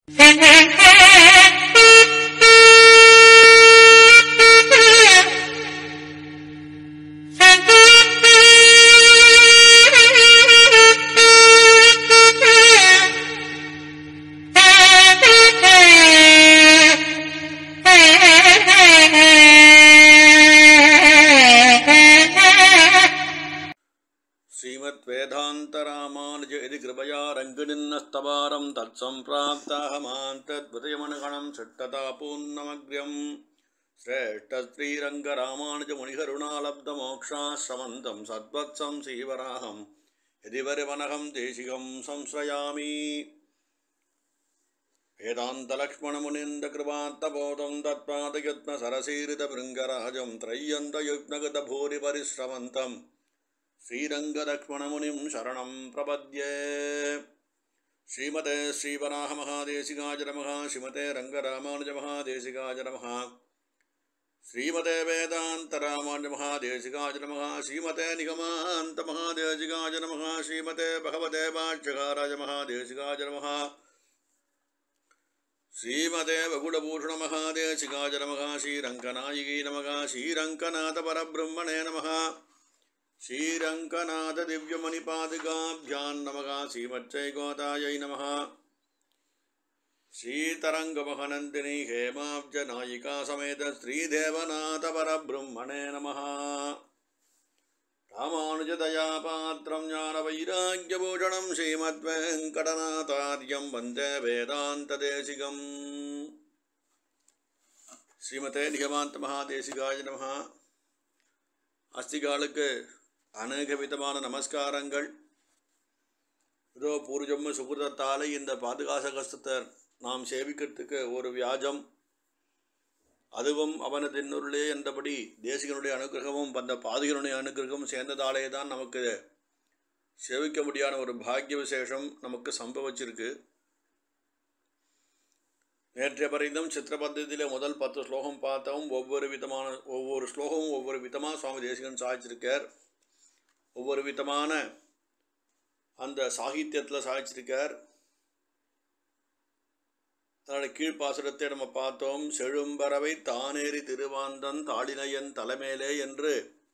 श्रीमद्वेदान्तरामानुज इति कृपया रङ्गिणिन्नस्तवारं तत्सम्प्राप्ताहमान्तद्वितयमनुगणं षट्टतापूर्णमग्र्यं श्रेष्ठश्रीरङ्गरामानुजमुनिकरुणालब्धमोक्षाश्रमन्तं सद्वत्सं श्रीवराहं यदि वरिवनहं देशिकं संश्रयामि वेदान्तलक्ष्मणमुनिन्दकृपान्तबोधं तत्पादयत्नसरसीरितभृङ्गराजं त्रय्यन्तयुग्नगतभूरिपरिश्रमन्तम् श्रीरङ्गलक्ष्मणमुनिं शरणं प्रपद्ये श्रीमते श्रीवराहमहादेशिकाय नमः श्रीमते रङ्गरामानुजमहादेशिकाय नमः श्रीमते वेदान्तरामानुजमहादेशिकाय नमः श्रीमते निगमान्तमहादेशिकाय नमः श्रीमते भगवते भाष्यकाराय महादेशिकाय नमः श्रीमते वकुडभूषणमहादेशिकाय नमः श्रीरङ्गनायिकै नमः श्रीरङ्गनाथपरब्रह्मणे नमः श्रीरङ्गनाथदिव्यमणिपादिकाभ्यां नमः श्रीमच्चैकोतायै नमः श्रीतरङ्गमहनन्दिनी हेमाब्जनायिका समेत श्रीदेवनाथपरब्रह्मणे नमः रामानुजदयापात्रं ज्ञानवैराग्यभूषणं श्रीमद्वेङ्कटनाथार्यं वन्दे वेदान्तदेशिकम् ஸ்ரீமதே நிகமாந்த மகாதேசிகாய நம அஸ்திகாலுக்கு அநேக விதமான நமஸ்காரங்கள் இதோ பூர்ஜம்மு சுகிருதத்தாலே இந்த பாதுகாச கஸ்தத்தை நாம் சேவிக்கிறதுக்கு ஒரு வியாஜம் அதுவும் அவனதின்னுள்ளே என்றபடி தேசிகனுடைய அனுகிரகமும் அந்த பாதுகனுடைய அனுகிரகமும் சேர்ந்ததாலே தான் நமக்கு சேவிக்க முடியாத ஒரு பாக்கிய விசேஷம் நமக்கு சம்பவிச்சிருக்கு நேற்றைய பரிந்தம் சித்திர பத்தத்தியில் முதல் பத்து ஸ்லோகம் பார்த்தோம் ஒவ்வொரு விதமான ஒவ்வொரு ஸ்லோகமும் ஒவ்வொரு விதமாக சுவாமி தேசிகன் சாதிச்சிருக்கார் ஒவ்வொரு விதமான அந்த சாகித்யத்தில் சாதிச்சிருக்கார் அதனால் கீழ்ப்பாசுரத்தை நம்ம பார்த்தோம் செழும்பறவை தானேறி திருவாந்தன் தாளினையன் தலைமேலே என்று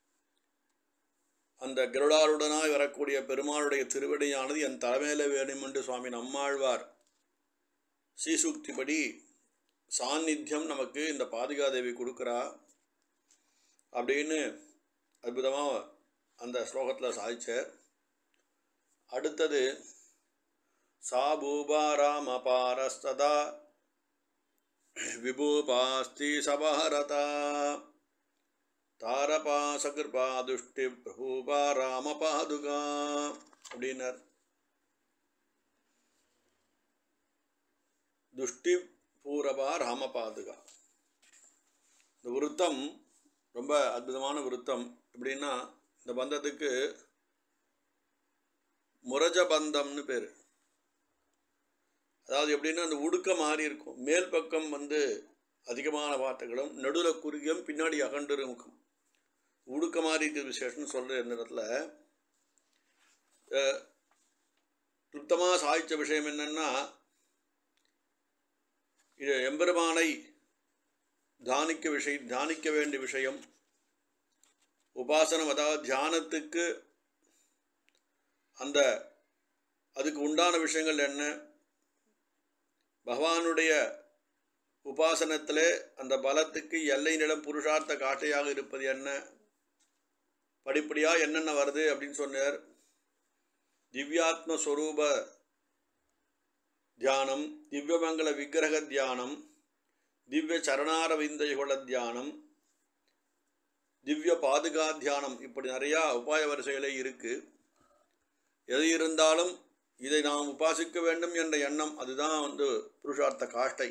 அந்த கருடாருடனாய் வரக்கூடிய பெருமாளுடைய திருவடியானது என் தலைமையில வேணும் என்று சுவாமி நம்மாழ்வார் ஸ்ரீசூக்திப்படி சாநித்தியம் நமக்கு இந்த பாதுகாதேவி கொடுக்குறா அப்படின்னு அற்புதமாக அந்த ஸ்லோகத்தில் சாதிச்சார் அடுத்தது சா பூபா ராம பாரஸ்ததா விபூபாஸ்தி சபாரதா தாரபாசகிருபா துஷ்டி பிரபூபா ராம பாதுகா அப்படின்னார் துஷ்டி பூரபா ராமபாதுகா இந்த விருத்தம் ரொம்ப அற்புதமான விருத்தம் எப்படின்னா இந்த பந்தத்துக்கு முரஜ பந்தம்னு பேர் அதாவது எப்படின்னா அந்த உடுக்க மாறி இருக்கும் மேல் பக்கம் வந்து அதிகமான வார்த்தைகளும் நடுவில் குறுகியும் பின்னாடி அகண்டு முகம் உடுக்க மாறி விசேஷம்னு சொல்கிற இந்த இடத்துல கிருப்தமாக சாதித்த விஷயம் என்னென்னா இது எம்பெருமானை தியானிக்க விஷயம் தியானிக்க வேண்டிய விஷயம் உபாசனம் அதாவது தியானத்துக்கு அந்த அதுக்கு உண்டான விஷயங்கள் என்ன பகவானுடைய உபாசனத்திலே அந்த பலத்துக்கு எல்லை நிலம் புருஷார்த்த காட்டையாக இருப்பது என்ன படிப்படியாக என்னென்ன வருது அப்படின்னு சொன்னார் திவ்யாத்மஸ்வரூப தியானம் திவ்யமங்கல விக்கிரக தியானம் திவ்ய சரணாரவிந்தயுகள தியானம் திவ்ய பாதுகா தியானம் இப்படி நிறையா உபாய வரிசைகளே இருக்குது எது இருந்தாலும் இதை நாம் உபாசிக்க வேண்டும் என்ற எண்ணம் அதுதான் வந்து புருஷார்த்த காஷ்டை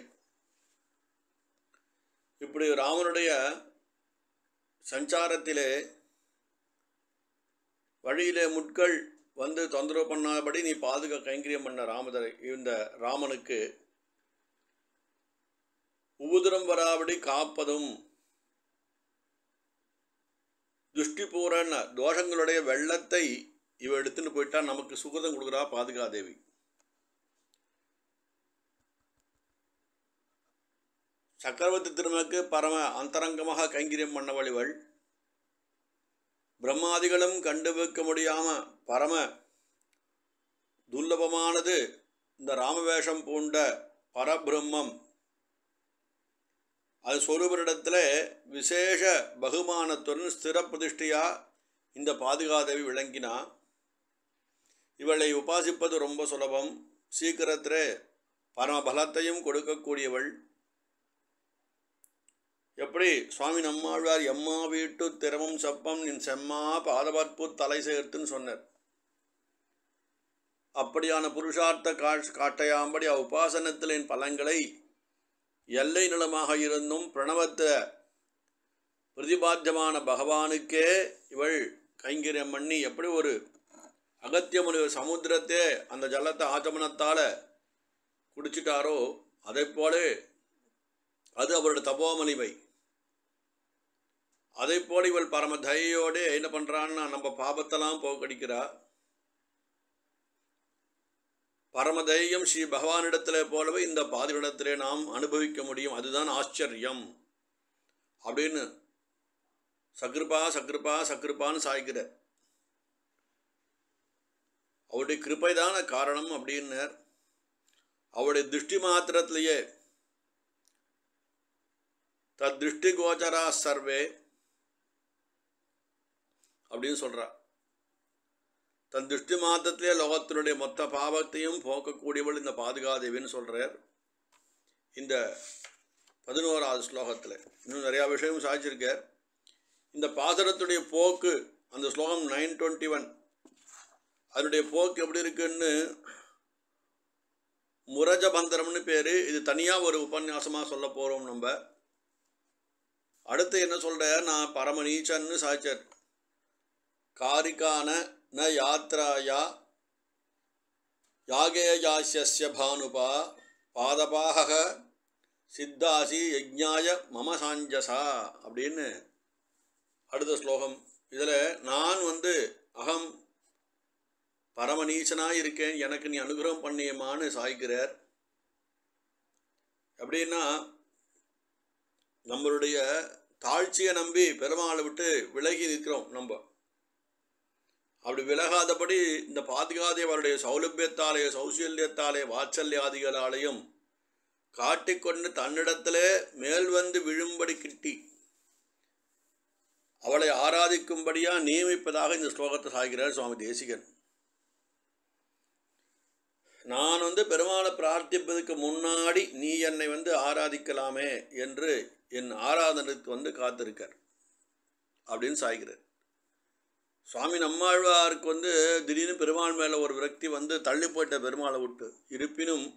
இப்படி ராமனுடைய சஞ்சாரத்திலே வழியிலே முட்கள் வந்து தொந்தரவு பண்ணாதபடி நீ பாதுகா கைங்கரியம் பண்ண ராமதரை இந்த ராமனுக்கு உபுதிரம் வராபடி காப்பதும் துஷ்டிபூரண தோஷங்களுடைய வெள்ளத்தை இவ எடுத்துன்னு போயிட்டா நமக்கு சுகதம் கொடுக்குறா பாதுகாதேவி சக்கரவர்த்தி திருமக்கு பரம அந்தரங்கமாக கைங்கரியம் பண்ணவள் இவள் பிரம்மாதிகளும் கண்டுபிடிக்க முடியாம பரம துர்லபமானது இந்த ராமவேஷம் பூண்ட பரபிரம்மம் அது சொரூபரிடத்தில் விசேஷ பகுமானத்துடன் ஸ்திர பிரதிஷ்டையா இந்த பாதுகாதேவி விளங்கினா இவளை உபாசிப்பது ரொம்ப சுலபம் சீக்கிரத்திலே பரம பலத்தையும் கொடுக்கக்கூடியவள் எப்படி சுவாமி நம்மாழ்வார் எம்மா வீட்டு திரமும் சப்பம் நின் செம்மா பாதபற்பு தலை சேர்த்துன்னு சொன்னார் அப்படியான புருஷார்த்த காட் காட்டையாம்படி உபாசனத்திலின் பலங்களை எல்லை நிலமாக இருந்தும் பிரணவத்தை பிரதிபாத்தியமான பகவானுக்கே இவள் கைங்கரியம் பண்ணி எப்படி ஒரு அகத்தியமுனி சமுத்திரத்தே அந்த ஜலத்தை ஆச்சமனத்தால் குடிச்சிட்டாரோ அதை போல அது அவருடைய தபோமணிமை அதை போல இவள் பரம தயையோடு என்ன பண்ணுறான்னா நம்ம பாபத்தெல்லாம் போக்கடிக்கிறா பரமதேயம் ஸ்ரீ பகவானிடத்தில் போலவே இந்த பாதிரிடத்திலே நாம் அனுபவிக்க முடியும் அதுதான் ஆச்சரியம் அப்படின்னு சக்ருபா சக்ருபா சக்ருபான்னு சாய்க்கிற அவருடைய கிருப்பை தான காரணம் அப்படின்னார் அவருடைய திருஷ்டி மாத்திரத்திலேயே தத் திருஷ்டி கோச்சரா சர்வே அப்படின்னு சொல்றா தன் திருஷ்டி மாத்திரத்திலே லோகத்தினுடைய மொத்த பாவத்தையும் போக்கக்கூடியவள் இந்த பாதுகாதேவின்னு சொல்கிறார் இந்த பதினோராவது ஸ்லோகத்தில் இன்னும் நிறையா விஷயம் சாதிச்சிருக்கார் இந்த பாசரத்துடைய போக்கு அந்த ஸ்லோகம் நைன் டுவெண்ட்டி ஒன் அதனுடைய போக்கு எப்படி இருக்குன்னு முரஜபந்தரம்னு பேர் இது தனியாக ஒரு உபன்யாசமாக சொல்ல போகிறோம் நம்ம அடுத்து என்ன சொல்கிற நான் பரமநீச்சன்னு சாய்ச்சர் காரிக்கான ந யாத்ராயா யாகேயாஸ்ய பானுபா பாதபாக சித்தாசி யஜ்ஞாய மம சாஞ்சசா அப்படின்னு அடுத்த ஸ்லோகம் இதில் நான் வந்து அகம் பரமநீசனாக இருக்கேன் எனக்கு நீ அனுகிரகம் பண்ணியமான்னு சாய்க்கிறார் அப்படின்னா நம்மளுடைய தாழ்ச்சியை நம்பி பெருமாளை விட்டு விலகி நிற்கிறோம் நம்ம அப்படி விலகாதபடி இந்த பாதுகாதேவருடைய சௌலபியத்தாலே சௌசல்யத்தாலே வாத்சல்யாதிகளாலையும் காட்டிக்கொண்டு தன்னிடத்திலே மேல் வந்து விழும்படி கிட்டி அவளை ஆராதிக்கும்படியாக நியமிப்பதாக இந்த ஸ்லோகத்தை சாகிறார் சுவாமி தேசிகன் நான் வந்து பெருமாளை பிரார்த்திப்பதற்கு முன்னாடி நீ என்னை வந்து ஆராதிக்கலாமே என்று என் ஆராதனைக்கு வந்து காத்திருக்கார் அப்படின்னு சாய்கிறார் சுவாமி நம்மாழ்வாருக்கு வந்து திடீர்னு பெருமாள் மேலே ஒரு விரக்தி வந்து தள்ளி போயிட்ட பெருமாளை விட்டு இருப்பினும்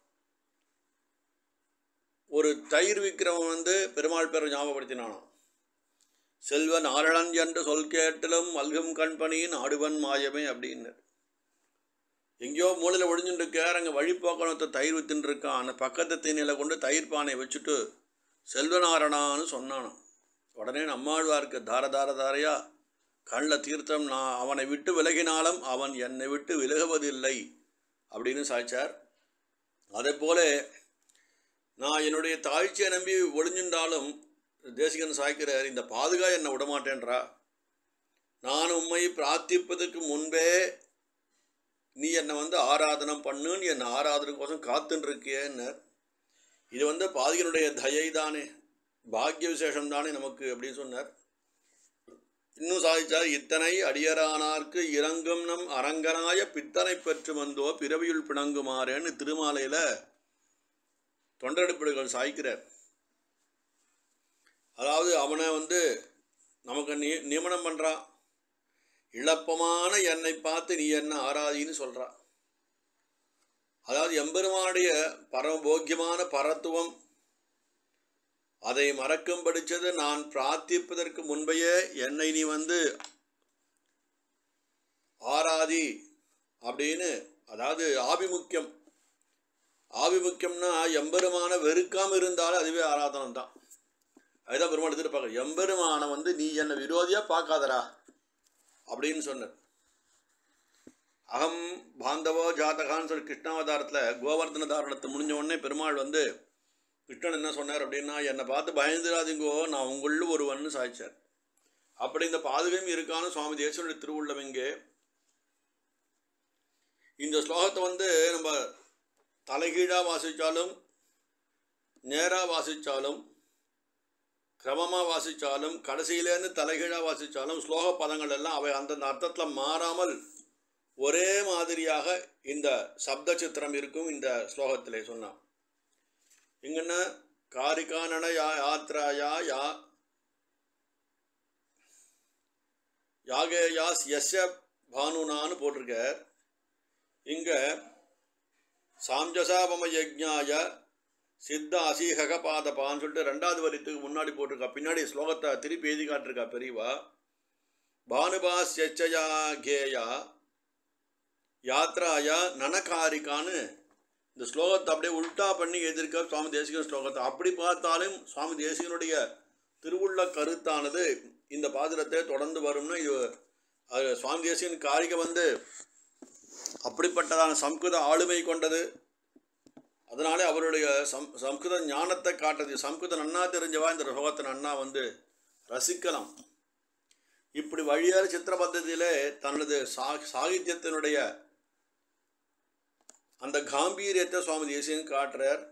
ஒரு தயிர் விற்கிறவன் வந்து பெருமாள் பேரை ஞாபகப்படுத்தினானாம் செல்வன் ஆரணன் என்று சொல் கேட்டிலும் மல்கும் கண்பணியின் ஆடுவன் மாயமே அப்படின்னு எங்கேயோ மூலையில் ஒழிஞ்சுட்டு இருக்கார் அங்கே வழிபோக்கணத்தை தயிர் வித்துன்னு இருக்கான் அந்த பக்கத்து தீனியில் கொண்டு தயிர் பானை வச்சுட்டு செல்வனாரணான்னு சொன்னானாம் உடனே நம்மாழ்வாருக்கு தார தார தாரையா கண்ணில் தீர்த்தம் நான் அவனை விட்டு விலகினாலும் அவன் என்னை விட்டு விலகுவதில்லை அப்படின்னு சாய்ச்சார் அதே போல நான் என்னுடைய தாழ்ச்சியை நம்பி ஒளிஞ்சுண்டாலும் தேசிகன் சாய்க்கிறார் இந்த பாதுகா என்னை விடமாட்டேன்றா நான் உண்மை பிரார்த்திப்பதற்கு முன்பே நீ என்னை வந்து ஆராதனம் பண்ணுன்னு என்னை ஆராதனைக்கோசம் காத்துன்னு இருக்கியேன்னு இது வந்து பாதிகனுடைய தயை தானே பாக்கிய விசேஷம் தானே நமக்கு அப்படின்னு சொன்னார் இன்னும் சாதிச்சார் இத்தனை அடியரானார்க்கு இறங்கும் நம் அரங்கனாய பித்தனை பெற்று வந்தோ பிறவியுள் பிணங்குமாறேன்னு திருமாலையில் தொண்டெடுப்பிடுகள் சாய்க்கிறார் அதாவது அவனை வந்து நமக்கு நி நியமனம் பண்ணுறான் இழப்பமான என்னை பார்த்து நீ என்ன ஆராதின்னு சொல்கிறான் அதாவது எம்பெருமானுடைய பரமபோக்கியமான பரத்துவம் அதை மறக்கும் படித்தது நான் பிரார்த்திப்பதற்கு முன்பையே என்னை நீ வந்து ஆராதி அப்படின்னு அதாவது ஆபிமுக்கியம் ஆபிமுக்கியம்னா எம்பெருமான வெறுக்காமல் இருந்தாலும் அதுவே ஆராதனம் தான் அதுதான் பெருமாள் எடுத்துட்டு பார்க்க எம்பெருமானை வந்து நீ என்னை விரோதியாக பார்க்காதடா அப்படின்னு சொன்னார் அகம் பாந்தவோ ஜாதகான்னு சொல்லி கிருஷ்ணாவதாரத்தில் கோவர்தன தாரணத்தை முடிஞ்ச உடனே பெருமாள் வந்து கிருஷ்ணன் என்ன சொன்னார் அப்படின்னா என்னை பார்த்து பயந்துடாதீங்கோ நான் உங்களில் ஒருவன்னு சாய்ச்சார் அப்படி இந்த பாதுகையும் இருக்கான்னு சுவாமி தேசனுடைய திருவுள்ளம் எங்கே இந்த ஸ்லோகத்தை வந்து நம்ம தலைகீழாக வாசித்தாலும் நேராக வாசித்தாலும் கிரமமாக வாசித்தாலும் கடைசியிலேருந்து தலைகீழாக வாசித்தாலும் ஸ்லோக பதங்கள் எல்லாம் அவை அந்தந்த அர்த்தத்தில் மாறாமல் ஒரே மாதிரியாக இந்த சப்த சித்திரம் இருக்கும் இந்த ஸ்லோகத்திலே சொன்னான் இங்கன்னா காரிகானன யா யாத்ராயா யா யாகேயாஸ் எஸ்ய பானுனான்னு போட்டிருக்கார் இங்கே சாம்ஜசாபம யஜ்ஞாய சித்த அசீகக பாதபான்னு சொல்லிட்டு ரெண்டாவது வரித்துக்கு முன்னாடி போட்டிருக்கா பின்னாடி ஸ்லோகத்தை திருப்பி எழுதி காட்டிருக்கா பெரியவா பானுபாஸ்யச்சயா கேயா யாத்ராயா நனகாரிக்கான்னு இந்த ஸ்லோகத்தை அப்படியே உல்டா பண்ணி எழுதியிருக்க சுவாமி தேசிகன் ஸ்லோகத்தை அப்படி பார்த்தாலும் சுவாமி தேசிகனுடைய திருவுள்ள கருத்தானது இந்த பாதிரத்தை தொடர்ந்து வரும்னு இது அது சுவாமி தேசிகன் காரிகை வந்து அப்படிப்பட்டதான சம்ஸ்கிருத ஆளுமை கொண்டது அதனாலே அவருடைய சம் சம்ஸ்கிருத ஞானத்தை காட்டுது சம்ஸ்கிருதம் நன்னா தெரிஞ்சவா இந்த ஸ்லோகத்தை நன்னா வந்து ரசிக்கலாம் இப்படி வழியாறு சித்திர பద్ధதியிலே தனது சா சாகித்யத்தினுடைய அந்த காம்பீரியத்தை சுவாமி தேசியன் காட்டுறார்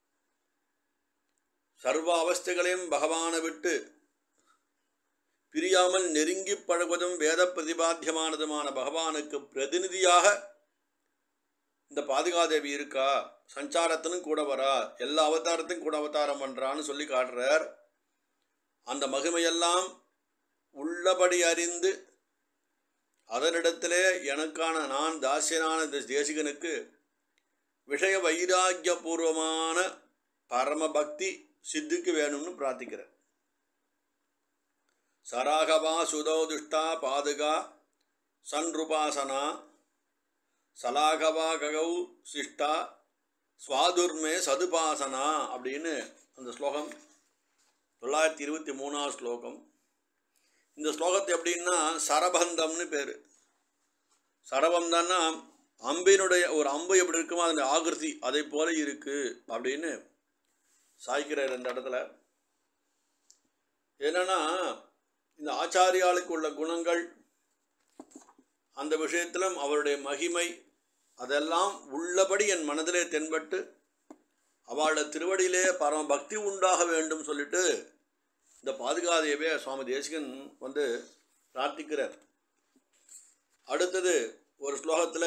சர்வ அவஸ்தைகளையும் பகவானை விட்டு பிரியாமல் நெருங்கி பழகுவதும் வேத பிரதிபாத்தியமானதுமான பகவானுக்கு பிரதிநிதியாக இந்த பாதுகாதேவி இருக்கா சஞ்சாரத்தினும் கூட வரா எல்லா அவதாரத்தையும் கூட அவதாரம் பண்ணுறான்னு சொல்லி காட்டுறார் அந்த மகிமையெல்லாம் உள்ளபடி அறிந்து அதனிடத்திலே எனக்கான நான் தாசியனான இந்த தேசிகனுக்கு விஷய வைராக்கியபூர்வமான பரம பக்தி சித்திக்கு வேணும்னு பிரார்த்திக்கிறேன் சராகவா சுதோதுஷ்டா பாதுகா சன்ருபாசனா சலாகவா ககௌ சிஷ்டா சுவாதுர்மே சதுபாசனா அப்படின்னு அந்த ஸ்லோகம் தொள்ளாயிரத்தி இருபத்தி மூணாவது ஸ்லோகம் இந்த ஸ்லோகத்தை எப்படின்னா சரபந்தம்னு பேர் சரபந்தம்னா அம்பினுடைய ஒரு அம்பு எப்படி இருக்குமோ அதனுடைய ஆகிருதி அதை போல இருக்கு அப்படின்னு சாய்க்கிறார் இந்த இடத்துல என்னன்னா இந்த ஆச்சாரியாளுக்கு உள்ள குணங்கள் அந்த விஷயத்திலும் அவருடைய மகிமை அதெல்லாம் உள்ளபடி என் மனதிலே தென்பட்டு அவளோட திருவடியிலே பரம பக்தி உண்டாக வேண்டும் சொல்லிட்டு இந்த பாதுகாதேவே சுவாமி தேசிகன் வந்து பிரார்த்திக்கிறார் அடுத்தது ஒரு ஸ்லோகத்தில்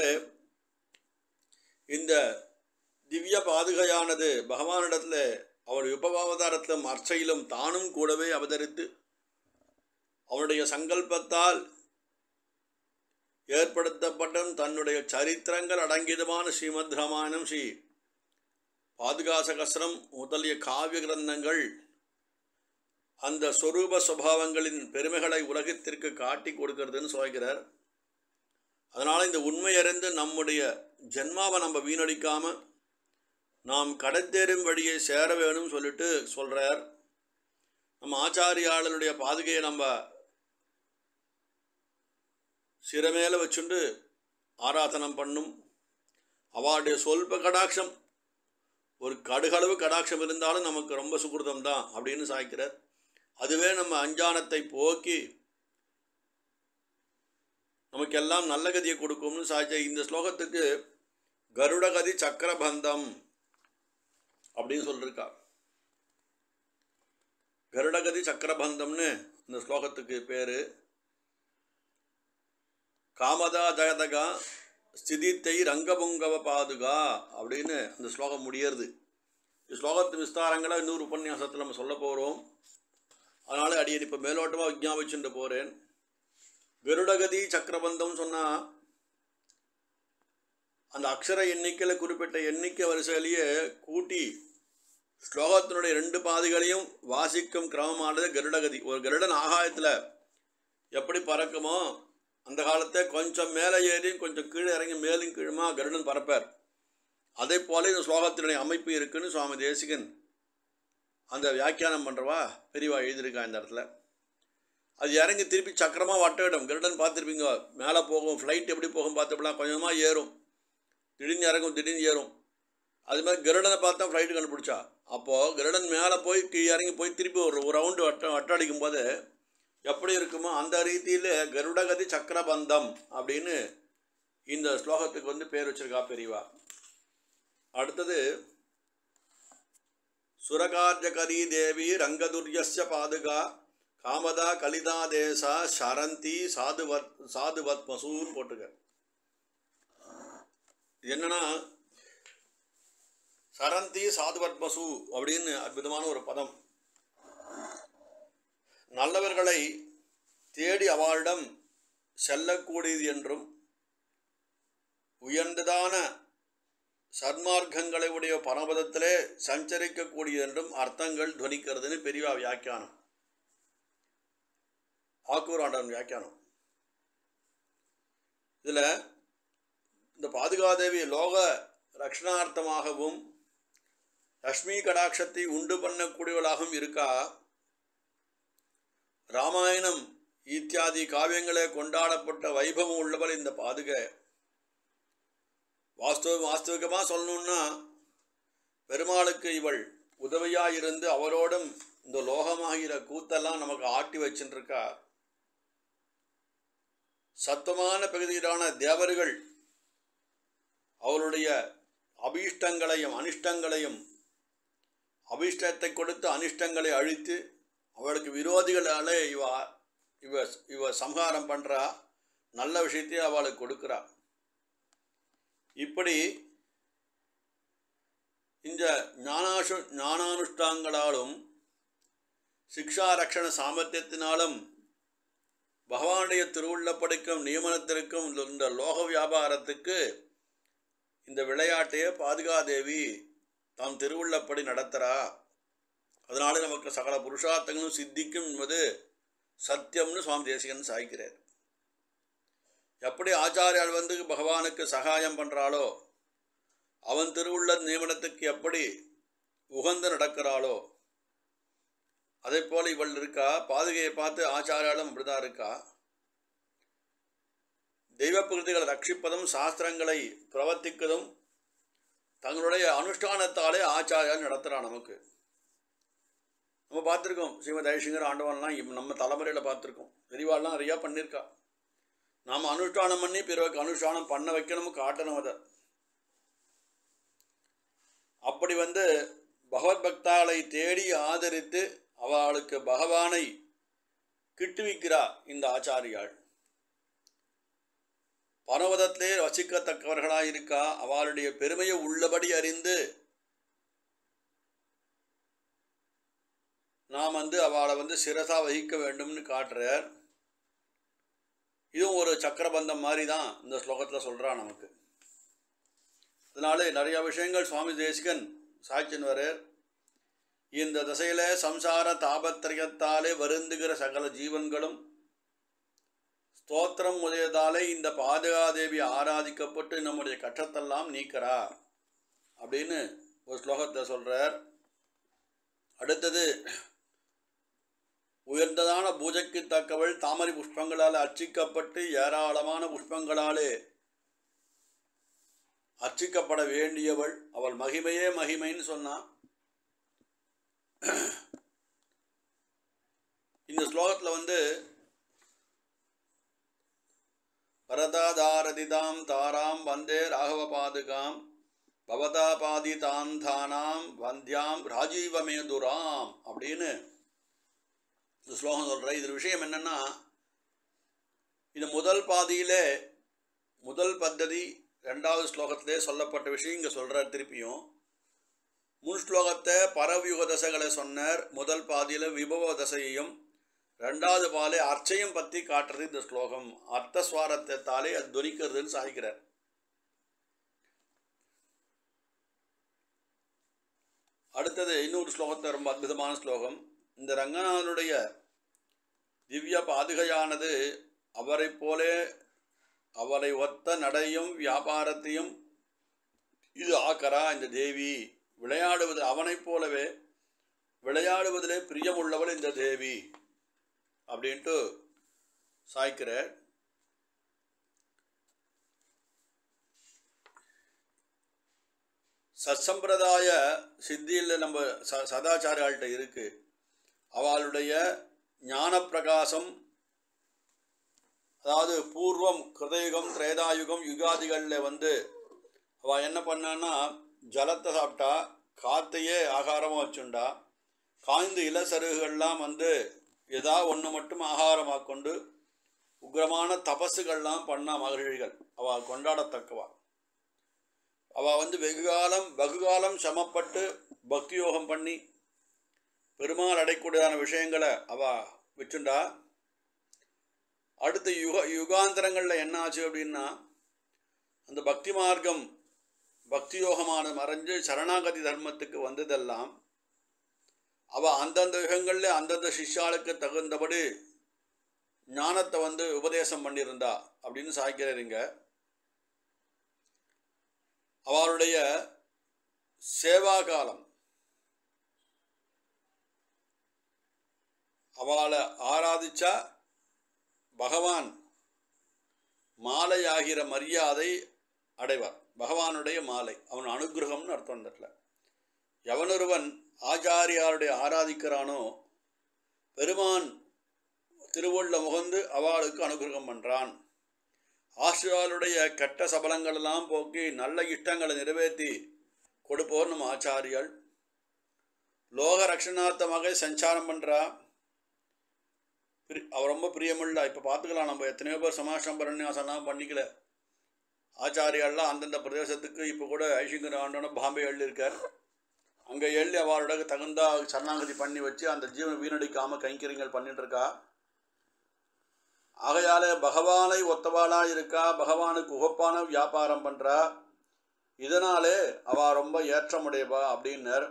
இந்த திவ்ய பாதுகையானது பகவானிடத்தில் அவர் உபவாவதாரத்திலும் அர்ச்சையிலும் தானும் கூடவே அவதரித்து அவருடைய சங்கல்பத்தால் ஏற்படுத்தப்பட்ட தன்னுடைய சரித்திரங்கள் அடங்கியதுமான ஸ்ரீமத் ராமாயணம் ஸ்ரீ பாதுகாசகஸ்ரம் முதலிய காவிய கிரந்தங்கள் அந்த சொரூப சுபாவங்களின் பெருமைகளை உலகத்திற்கு காட்டி கொடுக்கறதுன்னு சொல்கிறார் அதனால் இந்த உண்மையறிந்து நம்முடைய ஜென்மாவை நம்ம வீணடிக்காமல் நாம் கடத்தேறும் வழியை சேர வேணும்னு சொல்லிட்டு சொல்கிறார் நம்ம ஆச்சாரியாளனுடைய பாதுகையை நம்ம சிறமேல வச்சுண்டு ஆராதனம் பண்ணும் அவளுடைய சொல்ப கடாட்சம் ஒரு கடுகளவு கடாட்சம் இருந்தாலும் நமக்கு ரொம்ப சுகிருதம் தான் அப்படின்னு சாய்க்கிறார் அதுவே நம்ம அஞ்ஞானத்தை போக்கி நமக்கெல்லாம் நல்ல கதியை கொடுக்கும்னு சாய்ச்ச இந்த ஸ்லோகத்துக்கு கருடகதி சக்கரபந்தம் அப்படின்னு சொல்லியிருக்கா கருடகதி சக்கரபந்தம்னு இந்த ஸ்லோகத்துக்கு பேர் காமதா ஜகதகா ஸ்திதித்தை ரங்கபுங்கவ பாதுகா அப்படின்னு அந்த ஸ்லோகம் முடியறது இந்த ஸ்லோகத்து விஸ்தாரங்களை இன்னொரு உபன்யாசத்தில் நம்ம சொல்ல போகிறோம் அதனால் அடியன் இப்போ மேலோட்டமாக விஜாபிச்சுட்டு போகிறேன் கருடகதி சக்கரபந்தம் சொன்னால் அந்த அக்ஷர எண்ணிக்கையில் குறிப்பிட்ட எண்ணிக்கை வரிசையிலேயே கூட்டி ஸ்லோகத்தினுடைய ரெண்டு பாதைகளையும் வாசிக்கும் கிரமமானது கருடகதி ஒரு கருடன் ஆகாயத்தில் எப்படி பறக்குமோ அந்த காலத்தை கொஞ்சம் மேலே ஏறி கொஞ்சம் கீழே இறங்கி மேலும் கீழுமா கருடன் பறப்பார் அதே போல இந்த ஸ்லோகத்தினுடைய அமைப்பு இருக்குன்னு சுவாமி தேசிகன் அந்த வியாக்கியானம் பண்ணுறவா பெரியவா எழுதியிருக்கா இந்த இடத்துல அது இறங்கி திருப்பி சக்கரமாக வட்டவிடும் கருடன் பார்த்துருப்பீங்க மேலே போகும் ஃப்ளைட் எப்படி போகும் பார்த்துப்பலாம் கொஞ்சமாக ஏறும் திடீர்னு இறங்கும் திடீர்னு ஏறும் அது மாதிரி கருடனை பார்த்தா ஃப்ளைட்டு கண்டுபிடிச்சா அப்போது கருடன் மேலே போய் கீழே இறங்கி போய் திருப்பி ஒரு ஒரு ரவுண்டு வட்ட வட்டம் அடிக்கும் போது எப்படி இருக்குமோ அந்த ரீதியில் கருடகதி சக்கரபந்தம் அப்படின்னு இந்த ஸ்லோகத்துக்கு வந்து பேர் வச்சிருக்கா பெரியவா அடுத்தது சுரகார்ஜகரி தேவி ரங்கதுர்யஸ்ய பாதுகா காமதா கலிதா தேசா சரந்தி சாதுவத் சாதுவத் மசூர் போட்டுக்க இது என்னன்னா சரந்தி சாதுவத்மசு அப்படின்னு அற்புதமான ஒரு பதம் நல்லவர்களை தேடி அவளிடம் செல்லக்கூடியது என்றும் உயர்ந்ததான சன்மார்க்கங்களை உடைய பரமபதத்திலே சஞ்சரிக்கக்கூடியது என்றும் அர்த்தங்கள் துவனிக்கிறதுன்னு பெரியவா வியாக்கியானம் ஆக்கூராண்டன் வியாக்கியானம் இதில் இந்த பாதுகாதேவி லோக ரக்ஷணார்த்தமாகவும் லக்ஷ்மி கடாட்சத்தை உண்டு பண்ணக்கூடியவளாகவும் இருக்கா ராமாயணம் இத்தியாதி காவியங்களே கொண்டாடப்பட்ட வைபவம் உள்ளவள் இந்த பாதுகை வாஸ்தவ வாஸ்தவிகமாக சொல்லணுன்னா பெருமாளுக்கு இவள் உதவியாக இருந்து அவரோடும் இந்த லோகமாகிற கூத்தெல்லாம் நமக்கு ஆட்டி வச்சுருக்கா சத்தமான பகுதியிலான தேவர்கள் அவளுடைய அபீஷ்டங்களையும் அனிஷ்டங்களையும் அபீஷ்டத்தை கொடுத்து அனிஷ்டங்களை அழித்து அவளுக்கு விரோதிகளாலே இவ இவ இவ சம்ஹாரம் பண்ணுறா நல்ல விஷயத்தையும் அவளுக்கு கொடுக்குறா இப்படி இந்த ஞானாசு ஞானானுஷ்டாங்களாலும் சிக்ஷா ரக்ஷண சாமர்த்தியத்தினாலும் பகவானுடைய திருவுள்ளப்படிக்கும் நியமனத்திற்கும் இந்த லோக வியாபாரத்துக்கு இந்த விளையாட்டையே பாதுகாதேவி தாம் திருவுள்ளப்படி நடத்துகிறா அதனால நமக்கு சகல புருஷார்த்தங்களும் சித்திக்கும் என்பது சத்தியம்னு சுவாமி தேசிகன் சாய்க்கிறார் எப்படி ஆச்சாரியால் வந்து பகவானுக்கு சகாயம் பண்ணுறாளோ அவன் திருவுள்ள நியமனத்துக்கு எப்படி உகந்து நடக்கிறாளோ அதே போல் இவள் இருக்கா பாதுகையை பார்த்து ஆச்சாரியாலும் அப்படிதான் இருக்கா தெய்வ பிரகதிகளை ரட்சிப்பதும் சாஸ்திரங்களை பிரவர்த்திப்பதும் தங்களுடைய அனுஷ்டானத்தாலே ஆச்சாரியால் நடத்துகிறான் நமக்கு நம்ம பார்த்துருக்கோம் ஸ்ரீமத் ஜெயசங்கர் ஆண்டவன்லாம் இப் நம்ம தலைமுறையில் பார்த்துருக்கோம் பெரியவாள்லாம் நிறையா பண்ணியிருக்கா நாம் அனுஷ்டானம் பண்ணி பிறகு அனுஷ்டானம் பண்ண வைக்கணும் காட்டணும் அதை அப்படி வந்து பகவத் பக்தாளை தேடி ஆதரித்து அவளுக்கு பகவானை கிட்டுவிக்கிறா இந்த ஆச்சாரியாள் பரவதத்திலே வசிக்கத்தக்கவர்களாக இருக்கா அவளுடைய பெருமையை உள்ளபடி அறிந்து நாம் வந்து அவளை வந்து சிரசா வகிக்க வேண்டும்னு காட்டுறார் இதுவும் ஒரு சக்கரபந்தம் மாதிரி தான் இந்த ஸ்லோகத்தில் சொல்கிறா நமக்கு அதனால நிறைய விஷயங்கள் சுவாமி தேசிகன் சாட்சின் வரார் இந்த திசையில சம்சார தாபத்திரயத்தாலே வருந்துகிற சகல ஜீவன்களும் ஸ்தோத்திரம் முதலியதாலே இந்த பாதுகாதேவி ஆராதிக்கப்பட்டு நம்முடைய கஷ்டத்தெல்லாம் நீக்கிறா அப்படின்னு ஒரு ஸ்லோகத்தை சொல்கிறார் அடுத்தது உயர்ந்ததான பூஜைக்கு தக்கவள் தாமரை புஷ்பங்களால் அர்ச்சிக்கப்பட்டு ஏராளமான புஷ்பங்களாலே அர்ச்சிக்கப்பட வேண்டியவள் அவள் மகிமையே மகிமைன்னு சொன்னான் இந்த ஸ்லோகத்தில் வந்து பரதாதாரதிதாம் தாராம் வந்தே ராகவ பாதுகாம் பவதா பாதிதாந்தானாம் வந்தியாம் ராஜீவமேதுராம் அப்படின்னு இந்த ஸ்லோகம் சொல்கிறேன் இதில் விஷயம் என்னென்னா இது முதல் பாதியிலே முதல் பத்ததி ரெண்டாவது ஸ்லோகத்திலே சொல்லப்பட்ட விஷயம் இங்கே சொல்கிறார் திருப்பியும் முன் ஸ்லோகத்தை பரவியுக தசைகளை சொன்னார் முதல் பாதியில் விபவ தசையையும் ரெண்டாவது பாலே அர்ச்சையும் பற்றி காட்டுறது இந்த ஸ்லோகம் அர்த்த சுவாரத்தாலே அது துரிக்கிறதுன்னு சாய்க்கிறார் அடுத்தது இன்னொரு ஸ்லோகத்தை ரொம்ப அற்புதமான ஸ்லோகம் இந்த ரங்கநாதனுடைய திவ்ய பாதுகையானது அவரை போலே அவரை ஒத்த நடையும் வியாபாரத்தையும் இது ஆக்கரா இந்த தேவி விளையாடுவது அவனைப் போலவே விளையாடுவதிலே பிரியமுள்ளவள் இந்த தேவி அப்படின்ட்டு சாய்க்கிறார் சத்சம்பிரதாய சித்தியில் நம்ம ச சதாச்சாரியாள்கிட்ட இருக்கு அவளுடைய ஞான பிரகாசம் அதாவது பூர்வம் கிருதயுகம் திரேதாயுகம் யுகாதிகளில் வந்து அவள் என்ன பண்ணான்னா ஜலத்தை சாப்பிட்டா காத்தையே ஆகாரமாக வச்சுண்டா காய்ந்து இளசருகுகள்லாம் வந்து ஏதா ஒன்று மட்டும் ஆகாரமாக கொண்டு உக்ரமான தபசுகள்லாம் பண்ணா மகர்ஷிகள் அவள் கொண்டாடத்தக்கவா அவள் வந்து வெகுகாலம் வெகுகாலம் சமப்பட்டு பக்தி யோகம் பண்ணி பெருமாள் அடைக்கூடியதான விஷயங்களை அவள் வச்சுண்டா அடுத்த யுக யுகாந்தரங்களில் என்ன ஆச்சு அப்படின்னா அந்த பக்தி மார்க்கம் பக்தி யோகமான மறைஞ்சு சரணாகதி தர்மத்துக்கு வந்ததெல்லாம் அவள் அந்தந்த யுகங்களில் அந்தந்த சிஷ்யாளுக்கு தகுந்தபடி ஞானத்தை வந்து உபதேசம் பண்ணியிருந்தா அப்படின்னு சாய்க்கிறீங்க அவளுடைய சேவா காலம் அவளை ஆராதிச்சா பகவான் மாலையாகிற மரியாதை அடைவார் பகவானுடைய மாலை அவன் அனுகிரகம்னு அர்த்தம் அந்த இடத்துல எவனொருவன் ஆச்சாரியாருடைய ஆராதிக்கிறானோ பெருமான் திருவுள்ள முகந்து அவளுக்கு அனுகிரகம் பண்ணுறான் ஆசிரியாளுடைய கெட்ட சபலங்களெல்லாம் போக்கி நல்ல இஷ்டங்களை நிறைவேற்றி கொடுப்போர் நம்ம ஆச்சாரியால் லோக ரக்ஷணார்த்தமாக சஞ்சாரம் பண்ணுறா அவர் ரொம்ப பிரியமுள்ள இப்போ பார்த்துக்கலாம் நம்ம எத்தனையோ பேர் சமாஷம் பரண்யாசனம் பண்ணிக்கல ஆச்சாரியாலாம் அந்தந்த பிரதேசத்துக்கு இப்போ கூட ஐசிங்கர் ஆண்டோன பாம்பே எழுதி இருக்கார் அங்கே எழுதி அவரோட தகுந்த சரணாகதி பண்ணி வச்சு அந்த ஜீவனை வீணடிக்காமல் கைங்கரியங்கள் பண்ணிட்டு இருக்கா ஆகையால பகவானை ஒத்தவாளா இருக்கா பகவானுக்கு உகப்பான வியாபாரம் பண்ணுறா இதனாலே அவ ரொம்ப ஏற்றமுடையவா அப்படின்னர்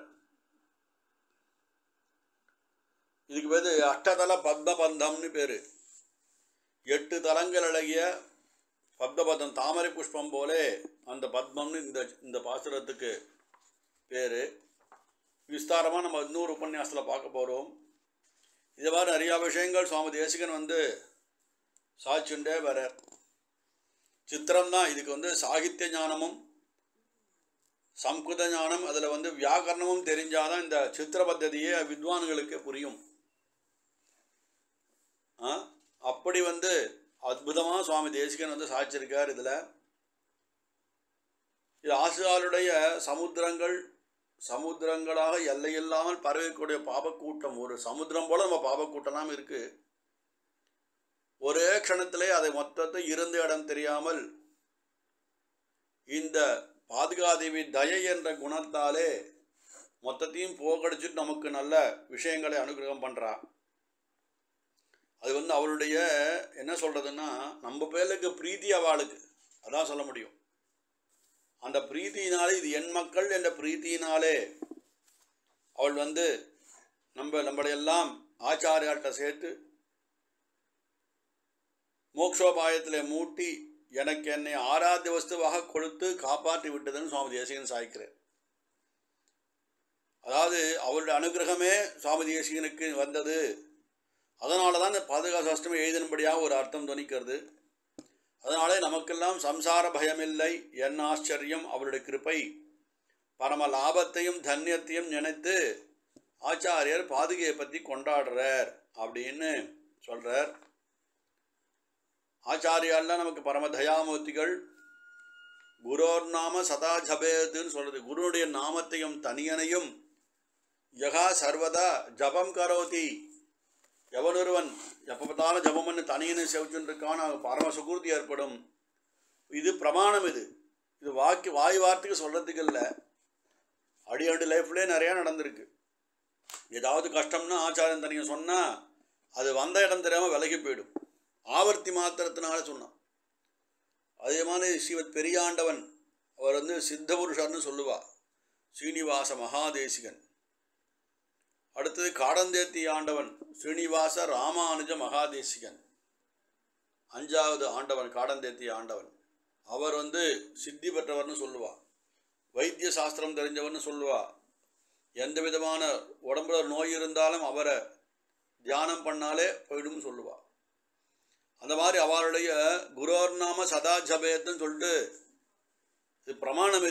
இதுக்கு பேர் அஷ்டதல பத்மபந்தம்னு பேர் எட்டு தலங்கள் அழகிய பத்மபதம் தாமரை புஷ்பம் போலே அந்த பத்மம்னு இந்த இந்த பாசுரத்துக்கு பேர் விஸ்தாரமாக நம்ம இன்னொரு உபன்யாசத்தில் பார்க்க போகிறோம் இது மாதிரி நிறையா விஷயங்கள் சுவாமி தேசிகன் வந்து சாட்சுண்டே வர சித்திரம்தான் இதுக்கு வந்து சாகித்ய ஞானமும் சம்ஸ்கிருத ஞானம் அதில் வந்து வியாக்கரணமும் தெரிஞ்சாதான் இந்த சித்திர பத்ததியே வித்வான்களுக்கு புரியும் ஆ அப்படி வந்து அற்புதமாக சுவாமி தேசிகன் வந்து சாய்ச்சிருக்கார் இதில் இது ஆசிரியருடைய சமுத்திரங்கள் சமுத்திரங்களாக எல்லையில்லாமல் பரவக்கூடிய பாபக்கூட்டம் ஒரு சமுத்திரம் போல நம்ம பாபக்கூட்டம்லாம் இருக்குது ஒரே க்ஷணத்திலே அதை மொத்தத்தை இருந்த இடம் தெரியாமல் இந்த பாதுகாதேவி தயை என்ற குணத்தாலே மொத்தத்தையும் போகடிச்சிட்டு நமக்கு நல்ல விஷயங்களை அனுகிரகம் பண்ணுறா அது வந்து அவளுடைய என்ன சொல்கிறதுன்னா நம்ம பேருக்கு பிரீத்தி அவளுக்கு அதான் சொல்ல முடியும் அந்த பிரீத்தியினாலே இது என் மக்கள் என்ற பிரீத்தியினாலே அவள் வந்து நம்ம நம்மளையெல்லாம் ஆச்சாரியாட்ட சேர்த்து மோக்ஷோபாயத்தில் மூட்டி எனக்கு என்னை ஆராத்திய வஸ்துவாக கொடுத்து காப்பாற்றி விட்டதுன்னு சுவாமி தேசிகன் சாய்க்கிறேன் அதாவது அவருடைய அனுகிரகமே சுவாமி தேசிகனுக்கு வந்தது அதனால தான் இந்த பாதுகாப்பு அஷ்டமி எழுதினபடியாக ஒரு அர்த்தம் துணிக்கிறது அதனாலே நமக்கெல்லாம் சம்சார பயமில்லை என் ஆச்சரியம் அவருடைய கிருப்பை பரம லாபத்தையும் தன்யத்தையும் நினைத்து ஆச்சாரியர் பாதுகையை பற்றி கொண்டாடுறார் அப்படின்னு சொல்கிறார் ஆச்சாரியாலாம் நமக்கு பரம தயாமூர்த்திகள் குரோர் நாம சதா ஜபேத்துன்னு சொல்கிறது குருனுடைய நாமத்தையும் தனியனையும் யகா சர்வதா ஜபம் கரோதி எவனொருவன் எப்போ பார்த்தாலும் ஜபம் பண்ணி தனியனை செவிச்சுன்னு இருக்கான் அவன் பரம சுகூர்த்தி ஏற்படும் இது பிரமாணம் இது இது வாக்கி வாய் வார்த்தைக்கு சொல்கிறதுக்கு இல்லை அடி அடி லைஃப்லேயே நிறையா நடந்திருக்கு ஏதாவது கஷ்டம்னா ஆச்சாரம் தனியாக சொன்னால் அது வந்த இடம் தெரியாமல் விலகி போயிடும் ஆவர்த்தி மாத்திரத்தினால சொன்னான் அதே மாதிரி ஸ்ரீவத் பெரியாண்டவன் அவர் வந்து சித்த புருஷர்னு சொல்லுவா ஸ்ரீனிவாச மகாதேசிகன் அடுத்தது காடந்தேத்தி ஆண்டவன் ஸ்ரீனிவாச ராமானுஜ மகாதேசிகன் அஞ்சாவது ஆண்டவன் காடந்தேத்தி ஆண்டவன் அவர் வந்து சித்தி பெற்றவர்னு சொல்லுவா வைத்திய சாஸ்திரம் தெரிஞ்சவர்னு சொல்லுவா எந்த விதமான உடம்புல நோய் இருந்தாலும் அவரை தியானம் பண்ணாலே போயிடும் சொல்லுவா அந்த மாதிரி அவருடைய குரோர் நாம சதா ஜபேத்துன்னு சொல்லிட்டு இது பிரமாணம் இது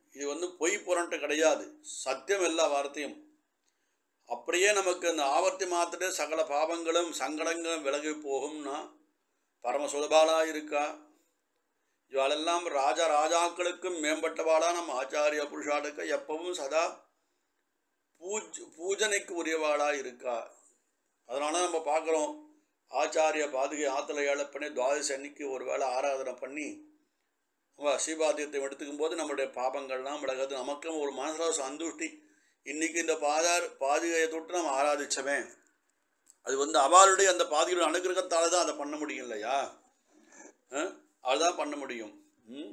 இது வந்து பொய் புரண்டு கிடையாது சத்தியம் எல்லா வார்த்தையும் அப்படியே நமக்கு அந்த ஆவர்த்தி மாத்திர சகல பாவங்களும் சங்கடங்களும் விலகி போகும்னா பரம சுலபாலா இருக்கா இவாளெல்லாம் ராஜா ராஜாக்களுக்கும் மேம்பட்டவாளா நம்ம ஆச்சாரிய புருஷாளுக்கு எப்பவும் சதா பூஜ் பூஜனைக்கு உரியவாளா இருக்கா அதனால நம்ம பார்க்குறோம் ஆச்சாரிய பாதுகை ஆத்துல ஏழை பண்ணி துவாதசி அன்னைக்கு ஒரு வேளை ஆராதனை பண்ணி நம்ம ஸ்ரீபாத்தியத்தை எடுத்துக்கும் போது நம்மளுடைய பாபங்கள்லாம் விலகுது நமக்கும் ஒரு மனசில் சந்துஷ்டி இன்னைக்கு இந்த பாதார் பாதுகையை தொட்டு நம்ம ஆராதிச்சமே அது வந்து அவளுடைய அந்த பாதுகையோட அனுகிரகத்தால் தான் அதை பண்ண முடியும் இல்லையா அஹ்? அதுதான் பண்ண முடியும் ம்?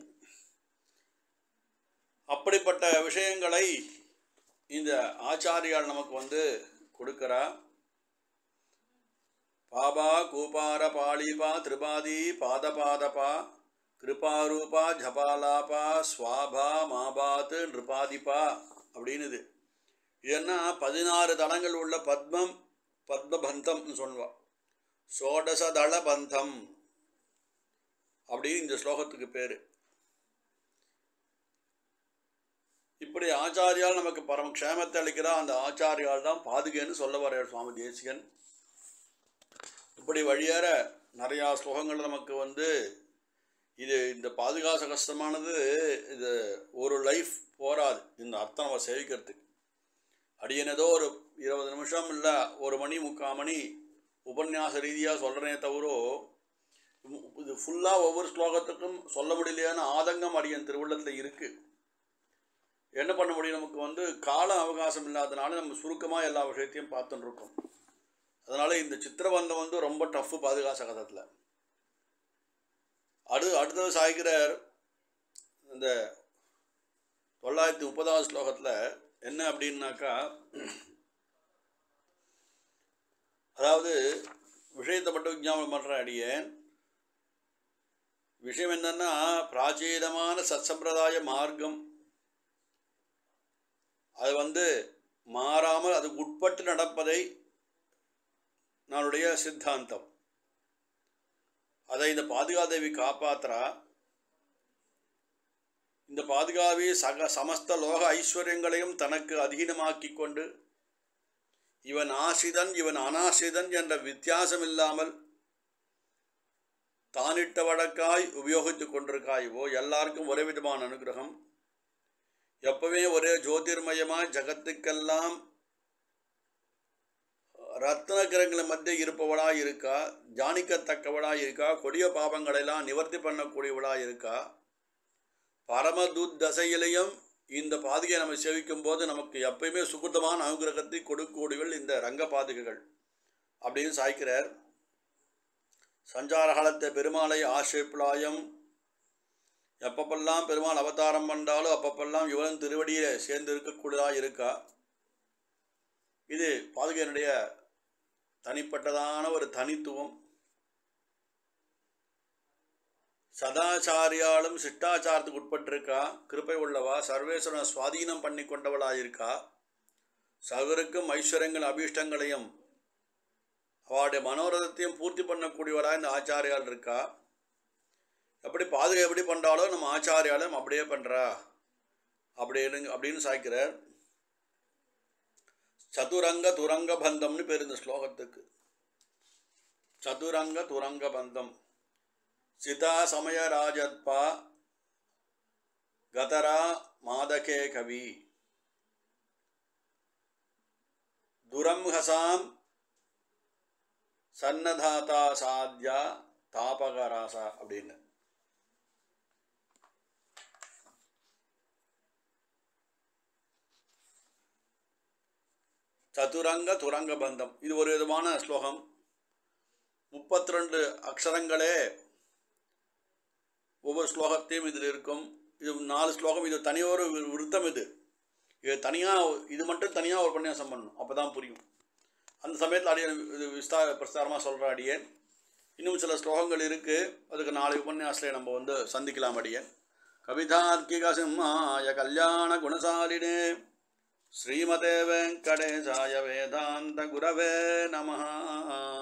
அப்படிப்பட்ட விஷயங்களை இந்த ஆச்சாரியால் நமக்கு வந்து கொடுக்கிறா பாபா கூபார பாலிபா திரிபாதி பாதபாதபா கிருபாரூபா ஜபாலாபா ஸ்வாபா மாபாத் நிருபாதிபா அப்படின்னுது ஏன்னா பதினாறு தளங்கள் உள்ள பத்மம் பத்மபந்தம்னு சொல்லுவா சோடசதள பந்தம் அப்படின்னு இந்த ஸ்லோகத்துக்கு பேர் இப்படி ஆச்சாரியால் நமக்கு பரம க்ஷேமத்தை அளிக்கிறா அந்த ஆச்சாரியால் தான் பாதுகைன்னு சொல்ல வர்றார் சுவாமி தேசிகன் இப்படி வழியேற நிறையா ஸ்லோகங்கள் நமக்கு வந்து இது இந்த பாதுகாச கஷ்டமானது இது ஒரு லைஃப் போராது இந்த அர்த்தம் நம்ம சேவிக்கிறதுக்கு அடியன் ஏதோ ஒரு இருபது நிமிஷம் இல்லை ஒரு மணி முக்கால் மணி உபன்யாச ரீதியாக சொல்கிறேனே தவிர இது ஃபுல்லாக ஒவ்வொரு ஸ்லோகத்துக்கும் சொல்ல முடியலையான ஆதங்கம் அடியன் திருவுள்ளத்தில் இருக்குது என்ன பண்ண முடியும் நமக்கு வந்து கால அவகாசம் இல்லாதனால நம்ம சுருக்கமாக எல்லா விஷயத்தையும் பார்த்துட்டு இருக்கோம் அதனால் இந்த சித்திரபந்தம் வந்து ரொம்ப டஃப்பு பாதுகாச கதத்தில் அடு அடுத்தது சாய்கிறார் இந்த தொள்ளாயிரத்தி முப்பதாவது ஸ்லோகத்தில் என்ன அப்படின்னாக்கா அதாவது விஷயத்தை மட்டும் விஞ்ஞாபனம் பண்ணுற அடியேன் விஷயம் என்னன்னா பிராச்சீனமான சத்சம்பிரதாய மார்க்கம் அது வந்து மாறாமல் அதுக்கு உட்பட்டு நடப்பதை நம்முடைய சித்தாந்தம் அதை இந்த பாதுகாதேவி காப்பாத்துறா இந்த பாதுகாவி சக சமஸ்த லோக ஐஸ்வர்யங்களையும் தனக்கு அதீனமாக்கி கொண்டு இவன் ஆசிதன் இவன் அனாசிதன் என்ற வித்தியாசம் இல்லாமல் தானிட்ட வழக்காய் உபயோகித்து கொண்டிருக்காய் ஓ எல்லாருக்கும் ஒரே விதமான அனுகிரகம் எப்பவே ஒரே ஜோதிர்மயமாய் ஜகத்துக்கெல்லாம் ரத்ன கிரகங்கள் மத்திய இருப்பவளா இருக்கா ஜானிக்கத்தக்கவளா இருக்கா கொடிய பாவங்களெல்லாம் நிவர்த்தி பண்ணக்கூடியவளா இருக்கா பரமதுத் தசையிலையும் இந்த பாதுகையை நம்ம சேவிக்கும் போது நமக்கு எப்பயுமே சுகுதமான அனுகிரகத்தை கொடுக்கக்கூடியவள் இந்த ரங்க பாதுகைகள் அப்படின்னு சாய்க்கிறார் சஞ்சார காலத்தை பெருமாளை ஆசிரிப்பிளாயம் எப்பப்பெல்லாம் பெருமாள் அவதாரம் பண்ணாலும் அப்பப்பெல்லாம் இவன் திருவடியை சேர்ந்து இருக்கக்கூடியதா இருக்கா இது பாதுகையினுடைய தனிப்பட்டதான ஒரு தனித்துவம் சதாச்சாரியாலும் சிட்டாச்சாரத்துக்கு உட்பட்டிருக்கா கிருப்பை உள்ளவா சர்வேஸ்வரனை சுவாதீனம் பண்ணி கொண்டவளாயிருக்கா சகருக்கும் ஐஸ்வர்யங்கள் அபீஷ்டங்களையும் அவளுடைய மனோரதத்தையும் பூர்த்தி பண்ணக்கூடியவளா இந்த ஆச்சாரியால் இருக்கா எப்படி பாதுகை எப்படி பண்ணுறாலோ நம்ம ஆச்சாரியாலும் அப்படியே பண்ணுறா அப்படின்னு அப்படின்னு சாய்க்கிறார் சதுரங்க துரங்க பந்தம்னு பேர் இந்த ஸ்லோகத்துக்கு சதுரங்க துரங்க பந்தம் சிதா சமய ராஜத்பா கதரா மாதகே கவி துரம்ஹசாம் சன்னதாதா சாத்யா தாபகராசா அப்படின்னு சதுரங்க துரங்க பந்தம் இது ஒரு விதமான ஸ்லோகம் முப்பத்தி ரெண்டு அக்ஷரங்களே ஒவ்வொரு ஸ்லோகத்தையும் இதில் இருக்கும் இது நாலு ஸ்லோகம் இது தனியொரு வி- விருத்தம் இது இது தனியாக இது மட்டும் தனியாக ஒரு உபன்யாசம் பண்ணணும் அப்போ தான் புரியும் அந்த சமயத்தில் அடியன் இது விஸ்தார பிரஸ்தாரமாக சொல்கிற அடியேன் இன்னும் சில ஸ்லோகங்கள் இருக்குது அதுக்கு நாளை உபன்யாசத்தில் நம்ம வந்து சந்திக்கலாம் அடியேன் கவிதார்க்கிக சிம்மாய கல்யாண குணசாலினே ஸ்ரீமதே வெங்கடேசாய வேதாந்த குரவே நமஹ